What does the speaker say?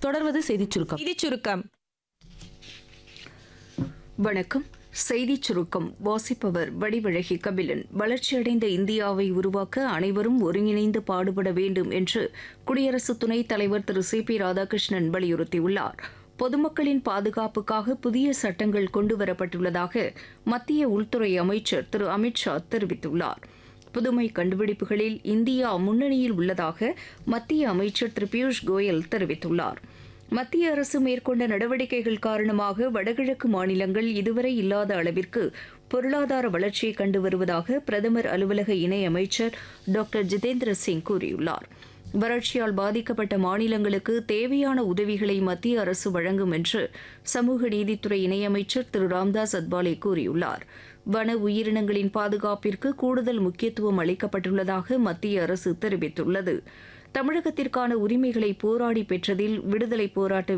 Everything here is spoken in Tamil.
தொடர்வது செய்திச் சுருக்கம் செய்திச் சுருக்கம் வணக்கம் செய்திச் சுருக்கம் வாசிப்பவர் வடிவழகி கபிலன் வளர்ச்சியடைந்த இந்தியாவை உருவாக்க அனைவரும் ஒருங்கிணைந்து பாடுபட வேண்டும் என்று குடியரசு துணைத் தலைவர் திரு சி பி ராதாகிருஷ்ணன் வலியுறுத்தியுள்ளார் பொதுமக்களின் பாதுகாப்புக்காக புதிய சட்டங்கள் கொண்டுவரப்பட்டுள்ளதாக மத்திய உள்துறை அமைச்சர் திரு அமித்ஷா தெரிவித்துள்ளார் புதுமை கண்டுபிடிப்புகளில் இந்தியா முன்னணியில் உள்ளதாக மத்திய அமைச்சர் திரு பியூஷ் கோயல் தெரிவித்துள்ளார் மத்திய அரசு மேற்கொண்ட நடவடிக்கைகள் காரணமாக வடகிழக்கு மாநிலங்கள் இதுவரை இல்லாத அளவிற்கு பொருளாதார வளர்ச்சியை கண்டு வருவதாக பிரதமர் அலுவலக இணையமைச்சர் டாக்டர் ஜிதேந்திர சிங் கூறியுள்ளார் வறட்சியால் பாதிக்கப்பட்ட மாநிலங்களுக்கு தேவையான உதவிகளை மத்திய அரசு வழங்கும் என்று சமூக நீதித்துறை இணையமைச்சர் திரு ராம்தாஸ் அத்வாலே கூறியுள்ளார் வன உயிரினங்களின் பாதுகாப்பிற்கு கூடுதல் முக்கியத்துவம் அளிக்கப்பட்டுள்ளதாக மத்திய அரசு தெரிவித்துள்ளது தமிழகத்திற்கான உரிமைகளை போராடி பெற்றதில் விடுதலை போராட்ட